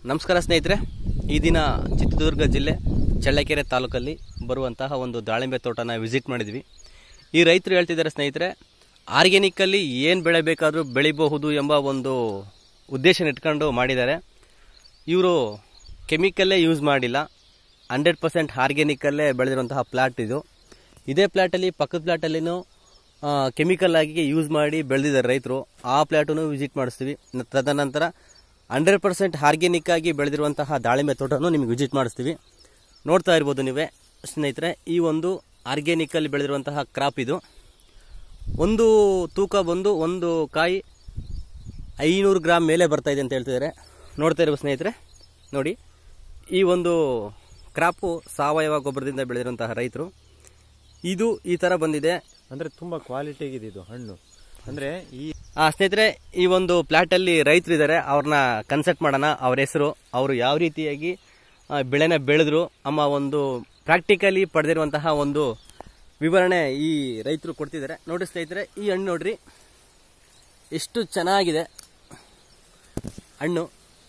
ನಮಸ್ಕಾರ ಸ್ನೇಹಿತರೆ ಈ ದಿನ ಚಿತ್ರದುರ್ಗ ಜಿಲ್ಲೆ ಚಳ್ಳಕೆರೆ ತಾಲೂಕಲ್ಲಿ ಬರುವಂತಹ ಒಂದು ದಾಳಿಂಬೆ ತೋಟನ ವಿಸಿಟ್ ಮಾಡಿದ್ವಿ ಈ ರೈತರು ಹೇಳ್ತಿದ್ದಾರೆ ಸ್ನೇಹಿತರೆ ಆರ್ಗ್ಯಾನಿಕ್ಕಲ್ಲಿ ಏನು ಬೆಳೆ ಬೇಕಾದರೂ ಬೆಳಿಬಹುದು ಎಂಬ ಒಂದು ಉದ್ದೇಶನ ಇಟ್ಕೊಂಡು ಮಾಡಿದ್ದಾರೆ ಇವರು ಕೆಮಿಕಲ್ಲೇ ಯೂಸ್ ಮಾಡಿಲ್ಲ ಹಂಡ್ರೆಡ್ ಪರ್ಸೆಂಟ್ ಆರ್ಗ್ಯಾನಿಕಲ್ಲೇ ಬೆಳೆದಿರುವಂತಹ ಪ್ಲಾಟ್ ಇದು ಇದೇ ಪ್ಲಾಟಲ್ಲಿ ಪಕ್ಕದ ಪ್ಲಾಟಲ್ಲಿನೂ ಕೆಮಿಕಲ್ ಆಗಿ ಯೂಸ್ ಮಾಡಿ ಬೆಳೆದಿದ್ದಾರೆ ರೈತರು ಆ ಪ್ಲಾಟನ್ನು ವಿಸಿಟ್ ಮಾಡಿಸ್ತೀವಿ ನ- ತದನಂತರ ಹಂಡ್ರೆಡ್ ಪರ್ಸೆಂಟ್ ಆರ್ಗ್ಯಾನಿಕ್ ಆಗಿ ಬೆಳೆದಿರುವಂತಹ ದಾಳಿಂಬೆ ತೋಟನೂ ನಿಮಗೆ ವಿಸಿಟ್ ಮಾಡಿಸ್ತೀವಿ ನೋಡ್ತಾ ಇರ್ಬೋದು ನೀವೇ ಸ್ನೇಹಿತರೆ ಈ ಒಂದು ಆರ್ಗ್ಯಾನಿಕಲ್ಲಿ ಬೆಳೆದಿರುವಂತಹ ಕ್ರಾಪ್ ಇದು ಒಂದು ತೂಕ ಬಂದು ಒಂದು ಕಾಯಿ ಐನೂರು ಗ್ರಾಮ್ ಮೇಲೆ ಬರ್ತಾ ಇದೆ ಅಂತ ಹೇಳ್ತಿದ್ದಾರೆ ನೋಡ್ತಾ ಇರುವ ಸ್ನೇಹಿತರೆ ನೋಡಿ ಈ ಒಂದು ಕ್ರಾಪು ಸಾವಯವ ಗೊಬ್ಬರದಿಂದ ಬೆಳೆದಿರುವಂತಹ ರೈತರು ಇದು ಈ ಥರ ಬಂದಿದೆ ಅಂದ್ರೆ ತುಂಬಾ ಕ್ವಾಲಿಟಿಗಿದೆ ಇದು ಹಣ್ಣು ಅಂದ್ರೆ ಈ ಆ ಸ್ನೇಹಿತರೆ ಈ ಒಂದು ಪ್ಲಾಟಲ್ಲಿ ರೈತರಿದ್ದಾರೆ ಅವ್ರನ್ನ ಕನ್ಸಲ್ಟ್ ಮಾಡೋಣ ಅವ್ರ ಹೆಸರು ಅವರು ಯಾವ ರೀತಿಯಾಗಿ ಆ, ಬೆಳೆನ ಬೆಳೆದ್ರು ಅಮ್ಮ ಒಂದು ಪ್ರಾಕ್ಟಿಕಲಿ ಪಡೆದಿರುವಂತಹ ಒಂದು ವಿವರಣೆ ಈ ರೈತರು ಕೊಡ್ತಿದ್ದಾರೆ ನೋಡಿ ಸ್ನೇಹಿತರೆ ಈ ಹಣ್ಣು ನೋಡ್ರಿ ಎಷ್ಟು ಚೆನ್ನಾಗಿದೆ ಹಣ್ಣು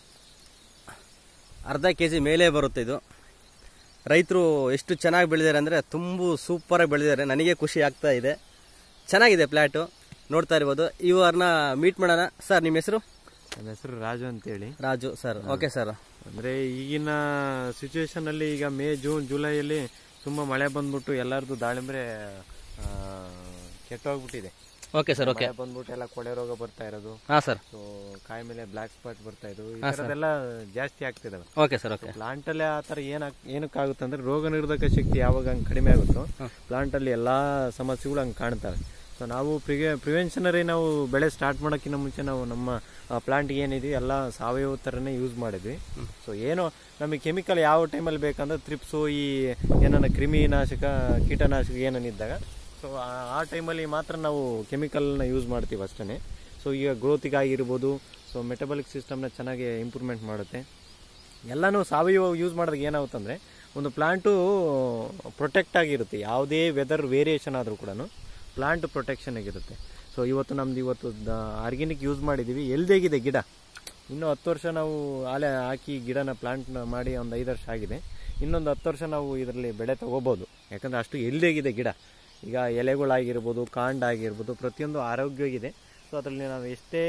ಅರ್ಧ ಕೆ ಜಿ ಮೇಲೆ ಬರುತ್ತೆ ಇದು ರೈತರು ಎಷ್ಟು ಚೆನ್ನಾಗಿ ಬೆಳೆದಿದ್ದಾರೆ ಅಂದರೆ ತುಂಬ ಸೂಪರಾಗಿ ಬೆಳೆದಿದ್ದಾರೆ ನನಗೆ ಖುಷಿ ಆಗ್ತಾ ಇದೆ ಚೆನ್ನಾಗಿದೆ ಪ್ಲ್ಯಾಟು ನೋಡ್ತಾ ಇರ್ಬೋದು ಇವ್ರನ್ನ ಮೀಟ್ ಮಾಡೋಣ ಸರ್ ನಿಮ್ಮ ಹೆಸರು ನನ್ನ ಹೆಸರು ರಾಜು ಅಂತೇಳಿ ರಾಜು ಸರ್ ಓಕೆ ಸರ್ ಅಂದ್ರೆ ಈಗಿನ ಸಿಚುವೇಶನ್ ಅಲ್ಲಿ ಈಗ ಮೇ ಜೂನ್ ಜುಲೈಯಲ್ಲಿ ತುಂಬಾ ಮಳೆ ಬಂದ್ಬಿಟ್ಟು ಎಲ್ಲರದು ದಾಳಿಂಬ್ರೆ ಆ, ಕೆಟ್ಟೋಗ್ಬಿಟ್ಟಿದೆ ಓಕೆ ಸರ್ ಓಕೆ ಮಳೆ ಬಂದ್ಬಿಟ್ಟು ಎಲ್ಲ ಕೊಳೆ ರೋಗ ಬರ್ತಾ ಇರೋದು ಹಾಂ ಸರ್ ಸೊ ಕಾಯಿ ಮೇಲೆ ಬ್ಲಾಕ್ ಸ್ಪಾಟ್ ಬರ್ತಾ ಇದ್ದು ಈ ಥರದ್ದೆಲ್ಲ ಜಾಸ್ತಿ ಆಗ್ತಿದಾವೆ ಓಕೆ ಸರ್ ಓಕೆ ಪ್ಲಾಂಟ್ ಅಲ್ಲಿ ಆ ತರ ಏನ್ ಏನಕ್ಕಾಗುತ್ತೆ ಅಂದ್ರೆ ರೋಗ ನಿರೋಧಕ ಶಕ್ತಿ ಯಾವಾಗ ಹಂಗ್ ಕಡಿಮೆ ಆಗುತ್ತೋ ಪ್ಲಾಂಟ್ ಅಲ್ಲಿ ಎಲ್ಲಾ ಸಮಸ್ಯೆಗಳು ಹಂಗ್ ಕಾಣ್ತವೆ ಸೊ ನಾವು ಪ್ರಿವೆನ್ಷನರಿ ನಾವು ಬೆಳೆ ಸ್ಟಾರ್ಟ್ ಮಾಡೋಕ್ಕಿಂತ ಮುಂಚೆ ನಾವು ನಮ್ಮ ಪ್ಲಾಂಟ್ ಏನಿದೆ ಎಲ್ಲ ಸಾವಯವ ಥರನೇ ಯೂಸ್ ಮಾಡಿದ್ವಿ ಸೊ ಏನೋ ನಮಗೆ ಕೆಮಿಕಲ್ ಯಾವ ಟೈಮಲ್ಲಿ ಬೇಕಂದ್ರೆ ತ್ರಿಪ್ಸು ಈ ಏನನ್ನ ಕ್ರಿಮಿನಾಶಕ ಕೀಟನಾಶಕ ಏನನ್ನಿದ್ದಾಗ ಸೊ ಆ ಟೈಮಲ್ಲಿ ಮಾತ್ರ ನಾವು ಕೆಮಿಕಲ್ನ ಯೂಸ್ ಮಾಡ್ತೀವಿ ಅಷ್ಟೇ ಸೊ ಈಗ ಗ್ರೋತಿಗಾಗಿರ್ಬೋದು ಸೊ ಮೆಟಬಲಿಕ್ ಸಿಸ್ಟಮ್ನ ಚೆನ್ನಾಗಿ ಇಂಪ್ರೂವ್ಮೆಂಟ್ ಮಾಡುತ್ತೆ ಎಲ್ಲನೂ ಸಾವಯವ ಯೂಸ್ ಮಾಡಿದಾಗ ಏನಾಗುತ್ತಂದ್ರೆ ಒಂದು ಪ್ಲಾಂಟು ಪ್ರೊಟೆಕ್ಟ್ ಆಗಿರುತ್ತೆ ಯಾವುದೇ ವೆದರ್ ವೇರಿಯೇಷನ್ ಆದರೂ ಕೂಡ ಪ್ಲಾಂಟ್ ಪ್ರೊಟೆಕ್ಷನ್ ಆಗಿರುತ್ತೆ ಸೊ ಇವತ್ತು ನಮ್ದು ಇವತ್ತು ಆರ್ಗ್ಯಾನಿಕ್ ಯೂಸ್ ಮಾಡಿದ್ದೀವಿ ಎಲ್ದೇಗಿದೆ ಗಿಡ ಇನ್ನು ಹತ್ತು ವರ್ಷ ನಾವು ಆಲೆ ಹಾಕಿ ಗಿಡನ ಪ್ಲಾಂಟ್ ಮಾಡಿ ಒಂದು ಐದು ವರ್ಷ ಆಗಿದೆ ಇನ್ನೊಂದು ಹತ್ತು ವರ್ಷ ನಾವು ಇದರಲ್ಲಿ ಬೆಳೆ ತಗೋಬೋದು ಯಾಕಂದ್ರೆ ಅಷ್ಟು ಎಲ್ದೇಗಿದೆ ಗಿಡ ಈಗ ಎಲೆಗಳಾಗಿರ್ಬೋದು ಕಾಂಡ ಆಗಿರ್ಬೋದು ಪ್ರತಿಯೊಂದು ಆರೋಗ್ಯವಾಗಿದೆ ಸೊ ಅದರಲ್ಲಿ ನಾವು ಎಷ್ಟೇ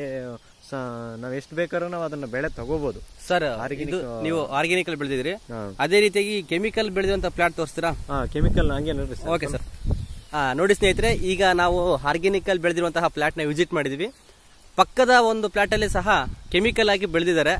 ಸ ನಾವು ಎಷ್ಟು ಬೇಕಾದ್ರೂ ನಾವು ಅದನ್ನು ಬೆಳೆ ತಗೋಬೋದು ಸರ್ Organic, ಇದು ನೀವು ಆರ್ಗ್ಯಾನಿಕಲ್ಲಿ ಬೆಳೆದಿದ್ರಿ ಹಾಂ ಅದೇ ರೀತಿಯಾಗಿ ಕೆಮಿಕಲ್ ಬೆಳೆದಿರುವಂಥ ಪ್ಲಾಟ್ ತೋರಿಸ್ತೀರಾ ಹಾಂ ಕೆಮಿಕಲ್ ಹಂಗೆ ನೋಡ್ರಿ ಸರ್ ಓಕೆ ಸರ್ ಹಾಂ ನೋಡಿ ಸ್ನೇಹಿತರೆ ಈಗ ನಾವು ಆರ್ಗ್ಯಾನಿಕಲ್ ಬೆಳೆದಿರುವಂತಹ ಪ್ಲಾಟ್ನ ವಿಸಿಟ್ ಮಾಡಿದ್ವಿ ಪಕ್ಕದ ಒಂದು ಪ್ಲಾಟಲ್ಲಿ ಸಹ ಕೆಮಿಕಲ್ ಆಗಿ ಬೆಳೆದಿದ್ದಾರೆ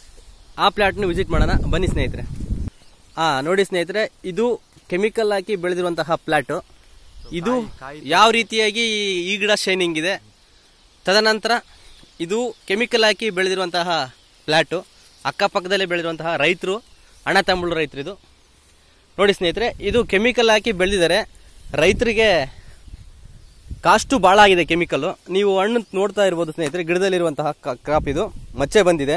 ಆ ಪ್ಲಾಟ್ನ ವಿಸಿಟ್ ಮಾಡೋಣ ಬನ್ನಿ ಸ್ನೇಹಿತರೆ ಹಾಂ ನೋಡಿ ಸ್ನೇಹಿತರೆ ಇದು ಕೆಮಿಕಲ್ ಹಾಕಿ ಬೆಳೆದಿರುವಂತಹ ಪ್ಲಾಟು ಇದು ಯಾವ ರೀತಿಯಾಗಿ ಈ- ಈ ಗಿಡ ಶೈನಿಂಗ್ ಇದೆ ತದನಂತರ ಇದು ಕೆಮಿಕಲ್ ಹಾಕಿ ಬೆಳೆದಿರುವಂತಹ ಪ್ಲಾಟು ಅಕ್ಕಪಕ್ಕದಲ್ಲೇ ಬೆಳೆದಿರುವಂತಹ ರೈತರು ಅಣ್ಣ ತಮ್ಮಳು ರೈತರು ಇದು ನೋಡಿ ಸ್ನೇಹಿತರೆ ಇದು ಕೆಮಿಕಲ್ ಹಾಕಿ ಬೆಳೆದಿದ್ದಾರೆ ರೈತರಿಗೆ ಕಾಸ್ಟು ಭಾಳ ಆಗಿದೆ ಕೆಮಿಕಲ್ಲು ನೀವು ಹಣ್ಣು ನೋಡ್ತಾ ಇರ್ಬೋದು ಸ್ನೇಹಿತರೆ ಗಿಡದಲ್ಲಿರುವಂತಹ ಕ್ರಾಪ್ ಇದು ಮಚ್ಚೆ ಬಂದಿದೆ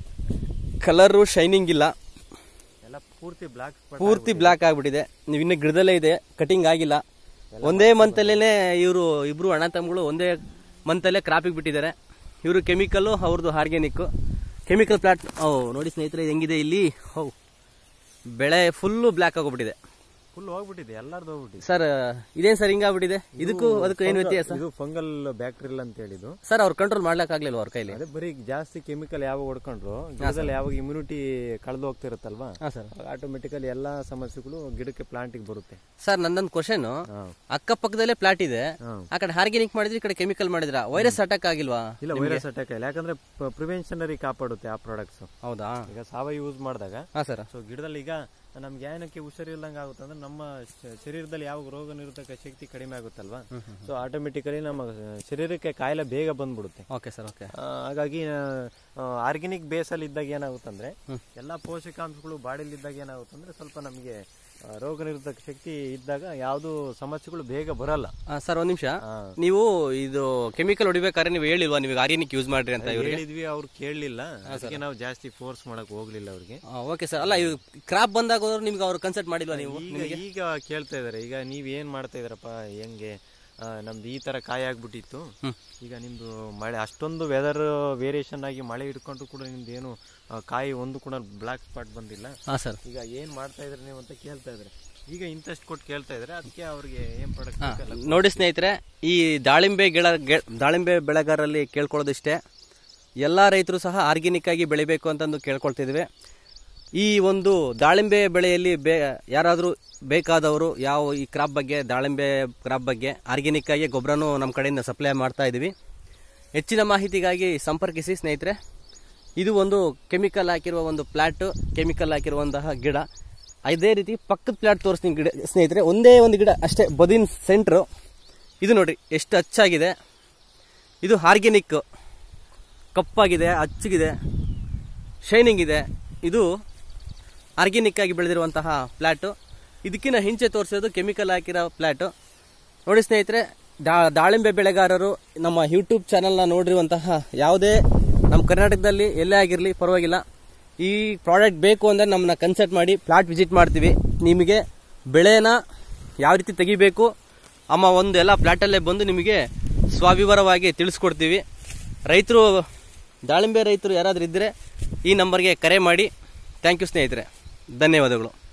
ಕಲರು ಶೈನಿಂಗ್ ಇಲ್ಲ ಎಲ್ಲ ಪೂರ್ತಿ ಬ್ಲಾಕ್ ಪೂರ್ತಿ ಬ್ಲ್ಯಾಕ್ ಆಗಿಬಿಟ್ಟಿದೆ ನೀವು ಇನ್ನು ಗಿಡದಲ್ಲೇ ಇದೆ ಕಟಿಂಗ್ ಆಗಿಲ್ಲ ಒಂದೇ ಮಂತಲ್ಲೇ ಇವರು ಇಬ್ರು ಅಣ್ಣ ತಮ್ಮಗಳು ಒಂದೇ ಮಂತಲ್ಲೇ ಕ್ರಾಪಿಗೆ ಬಿಟ್ಟಿದ್ದಾರೆ ಇವರು ಕೆಮಿಕಲ್ಲು ಅವ್ರದ್ದು ಆರ್ಗ್ಯಾನಿಕ್ಕು ಕೆಮಿಕಲ್ ಪ್ಲಾಟ್ ಓ ನೋಡಿ ಸ್ನೇಹಿತರೆ ಇದು ಹೆಂಗಿದೆ ಇಲ್ಲಿ ಹೌ ಬೆಳೆ ಫುಲ್ಲು ಬ್ಲ್ಯಾಕ್ ಆಗೋಗ್ಬಿಟ್ಟಿದೆ ಫುಲ್ ಹೋಗ್ಬಿಟ್ಟಿದೆ ಎಲ್ಲಾರ್ದು ಹೋಗ್ಬಿಟ್ಟಿದೆ ಸರ್ ಇದೇನು ಸರ್ ಹಿಂಗಾಗ್ಬಿಟ್ಟಿದೆ ಇದಕ್ಕೂ ಅದಕ್ಕೂ ಏನು ವ್ಯತ್ಯಾಸ ಇದು ಫಂಗಲ್ ಬ್ಯಾಕ್ಟೀರಿಯಲ್ ಅಂತ ಹೇಳಿದ್ದು ಸರ್ ಅವ್ರು ಕಂಟ್ರೋಲ್ ಮಾಡ್ಲಿಕ್ಕಾಗ್ಲಿಲ್ವ ಅವ್ರ ಕೈಲಿ ಅದೇ ಬರೀ ಜಾಸ್ತಿ ಕೆಮಿಕಲ್ ಯಾವಾಗ ಹೊಡ್ಕೊಂಡ್ರು ಗಿಡದಲ್ಲಿ ಯಾವಾಗ ಇಮ್ಯುನಿಟಿ ಕಳೆದು ಹೋಗ್ತಿರುತ್ತಲ್ವಾ ಹಾಂ ಸರ್ ಆಟೋಮೆಟಿಕಲಿ ಎಲ್ಲಾ ಸಮಸ್ಯೆಗಳು ಗಿಡಕ್ಕೆ ಪ್ಲಾಂಟಿಗೆ ಬರುತ್ತೆ ಸರ್ ನನ್ನೊಂದು ಕ್ವಶನ್ ಹಾ. ಅಕ್ಕಪಕ್ಕದಲ್ಲೇ ಪ್ಲಾಟ್ ಇದೆ ಹಾ. ಆ ಕಡೆ ಆರ್ಗ್ಯಾನಿಕ್ ಮಾಡಿದ್ರೆ ಈ ಕಡೆ ಕೆಮಿಕಲ್ ಮಾಡಿದ್ರ ವೈರಸ್ ಅಟ್ಯಾಕ್ ಆಗಿಲ್ವಾ ಇಲ್ಲ ವೈರಸ್ ಅಟ್ಯಾಕ್ ಇಲ್ಲ ಯಾಕಂದ್ರೆ ಪ್ರಿವೆನ್ಷನರಿ ಕಾಪಾಡುತ್ತೆ ಆ ಪ್ರಾಡಕ್ಟ್ಸ್ ಹೌದಾ ಈಗ ಸಾವಯವ ಯೂಸ್ ಮಾಡಿದಾಗ ಹಾಂ ಸರ್ ಸೊ ಗಿಡದಲ್ಲಿ ಈಗ ನಮ್ಗೆ ಏನಕ್ಕೆ ಹುಷಾರಿಲ್ದಂಗೆ ಆಗುತ್ತೆ ಅಂದ್ರೆ ನಮ್ಮ ಶ- ಶರೀರದಲ್ಲಿ ಯಾವಾಗ ರೋಗ ನಿರೋಧಕ ಶಕ್ತಿ ಕಡಿಮೆ ಆಗುತ್ತಲ್ವಾ ಸೊ ಆಟೋಮೆಟಿಕಲಿ ನಮ್ಮ ಶರೀರಕ್ಕೆ ಕಾಯಿಲೆ ಬೇಗ ಬಂದ್ಬಿಡುತ್ತೆ ಓಕೆ ಸರ್ ಓಕೆ ಆ, ಹಾಗಾಗಿ ಆರ್ಗ್ಯಾನಿಕ್ ಬೇಸಲ್ಲಿ ಇದ್ದಾಗ ಏನಾಗುತ್ತಂದ್ರೆ ಎಲ್ಲಾ ಪೋಷಕಾಂಶಗಳು ಬಾಡಿಲಿ ಇದ್ದಾಗ ಏನಾಗುತ್ತಂದ್ರೆ ಸ್ವಲ್ಪ ನಮಗೆ ಆ, ರೋಗ ನಿರೋಧಕ ಶಕ್ತಿ ಇದ್ದಾಗ ಯಾವುದು ಸಮಸ್ಯೆಗಳು ಬೇಗ ಬರಲ್ಲ ಸರ್ ಒಂದ್ ನಿಮಿಷ ಆ, ನೀವು ಇದು ಕೆಮಿಕಲ್ ಹೊಡಿಬೇಕಾದ್ರೆ ನೀವು ಹೇಳಿಲ್ವಾ ನೀವು ಆರ್ಗ್ಯಾನಿಕ್ ಯೂಸ್ ಮಾಡ್ರಿ ಅಂತ ಇವ್ರಿಗೆ ಹೇಳಿದ್ವಿ ಅವ್ರು ಕೇಳಲಿಲ್ಲ ಅದಕ್ಕೆ ನಾವು ಜಾಸ್ತಿ ಫೋರ್ಸ್ ಮಾಡಕ್ ಹೋಗ್ಲಿಲ್ಲ ಅವ್ರಿಗೆ ಓಕೆ ಸರ್ ಅಲ್ಲ ಇವ್ ಕ್ರಾಪ್ ಬಂದಾಗ ಹೋದ್ರು ನಿಮ್ಗೆ ಅವ್ರು ಕನ್ಸಲ್ಟ್ ಮಾಡಿಲ್ವಾ ನೀವು ಈಗ ಈಗ ಕೇಳ್ತಾ ಇದಾರೆ ಈಗ ನೀವ್ ಏನ್ ಮಾಡ್ತಾ ಇದಾರಪ್ಪ ಹೆಂಗೆ ಆ, ನಮ್ದು ಈ ತರ ಕಾಯಿ ಆಗ್ಬಿಟ್ಟಿತ್ತು ಹ್ಮ್. ಈಗ ನಿಮ್ದು ಮಳೆ ಅಷ್ಟೊಂದು ವೆದರ್ ವೇರಿಯೇಷನ್ ಆಗಿ ಮಳೆ ಹಿಡ್ಕೊಂಡು ಕೂಡ ನಿಮ್ದು ಏನು ಆ, ಕಾಯಿ ಒಂದು ಕೂಡ ಬ್ಲಾಕ್ ಸ್ಪಾಟ್ ಬಂದಿಲ್ಲ ಹಾಂ ಸರ್ ಈಗ ಏನ್ ಮಾಡ್ತಾ ಇದ್ರಿ ನೀವು ಅಂತ ಕೇಳ್ತಾ ಇದ್ರೆ ಈಗ ಇಂಟ್ರೆಸ್ಟ್ ಕೊಟ್ಟು ಕೇಳ್ತಾ ಇದ್ರೆ ಅದಕ್ಕೆ ಅವ್ರಿಗೆ ಏನ್ ಪ್ರಾಡಕ್ಟ್ ಬೇಕಲ್ಲ ನೋಡಿ ಸ್ನೇಹಿತರೆ ಈ ದಾಳಿಂಬೆ ಗಿಡ ಗೆ- ದಾಳಿಂಬೆ ಬೆಳೆಗಾರರಲ್ಲಿ ಕೇಳ್ಕೊಳ್ಳೋದಿಷ್ಟೇ ಎಲ್ಲ ರೈತರು ಸಹ ಆರ್ಗ್ಯಾನಿಕ್ ಆಗಿ ಬೆಳಿಬೇಕು ಅಂತಂದು ಕೇಳ್ಕೊಳ್ತಿದ್ವಿ ಈ ಒಂದು ದಾಳಿಂಬೆ ಬೆಳೆಯಲ್ಲಿ ಬೇ ಯಾರಾದರೂ ಬೇಕಾದವರು ಯಾವ ಈ ಕ್ರಾಪ್ ಬಗ್ಗೆ ದಾಳಿಂಬೆ ಕ್ರಾಪ್ ಬಗ್ಗೆ ಆರ್ಗ್ಯಾನಿಕ್ ಆಗಿ ಗೊಬ್ಬರನೂ ನಮ್ಮ ಕಡೆಯಿಂದ ಸಪ್ಲೈ ಮಾಡ್ತಾ ಇದ್ದೀವಿ ಹೆಚ್ಚಿನ ಮಾಹಿತಿಗಾಗಿ ಸಂಪರ್ಕಿಸಿ ಸ್ನೇಹಿತರೆ ಇದು ಒಂದು ಕೆಮಿಕಲ್ ಹಾಕಿರುವ ಒಂದು ಪ್ಲಾಟ್ ಕೆಮಿಕಲ್ ಹಾಕಿರುವಂತಹ ಗಿಡ ಇದೇ ರೀತಿ ಪಕ್ಕದ ಪ್ಲಾಟ್ ತೋರಿಸ್ತೀನಿ ಗಿಡ ಸ್ನೇಹಿತರೆ ಒಂದೇ ಒಂದು ಗಿಡ ಅಷ್ಟೇ ಬದಿನ ಸೆಂಟ್ರು ಇದು ನೋಡಿ ಎಷ್ಟು ಹಚ್ಚಾಗಿದೆ ಇದು ಆರ್ಗ್ಯಾನಿಕ್ ಕಪ್ಪಾಗಿದೆ ಹಚ್ಚಗಿದೆ ಶೈನಿಂಗ್ ಇದೆ ಇದು ಆರ್ಗ್ಯಾನಿಕ್ ಆಗಿ ಬೆಳೆದಿರುವಂತಹ ಪ್ಲಾಟು ಇದಕ್ಕಿಂತ ಹಿಂಚೆ ತೋರಿಸೋದು ಕೆಮಿಕಲ್ ಹಾಕಿರೋ ಪ್ಲಾಟು ನೋಡಿ ಸ್ನೇಹಿತರೆ ದಾ ದಾಳಿಂಬೆ ಬೆಳೆಗಾರರು ನಮ್ಮ ಯೂಟ್ಯೂಬ್ ಚಾನಲ್ನ ನೋಡಿರುವಂತಹ ಯಾವುದೇ ನಮ್ಮ ಕರ್ನಾಟಕದಲ್ಲಿ ಎಲ್ಲೇ ಆಗಿರಲಿ ಪರವಾಗಿಲ್ಲ ಈ ಪ್ರಾಡಕ್ಟ್ ಬೇಕು ಅಂದರೆ ನಮ್ಮನ್ನ ಕನ್ಸಲ್ಟ್ ಮಾಡಿ ಪ್ಲಾಟ್ ವಿಸಿಟ್ ಮಾಡ್ತೀವಿ ನಿಮಗೆ ಬೆಳೆನ ಯಾವ ರೀತಿ ತೆಗಿಬೇಕು ಅಮ್ಮ ಒಂದು ಎಲ್ಲ ಪ್ಲಾಟಲ್ಲೇ ಬಂದು ನಿಮಗೆ ಸ್ವವಿವರವಾಗಿ ತಿಳಿಸ್ಕೊಡ್ತೀವಿ ರೈತರು ದಾಳಿಂಬೆ ರೈತರು ಯಾರಾದರೂ ಇದ್ದರೆ ಈ ನಂಬರ್ಗೆ ಕರೆ ಮಾಡಿ ಥ್ಯಾಂಕ್ ಯು ಸ್ನೇಹಿತರೆ ಧನ್ಯವಾದಗಳು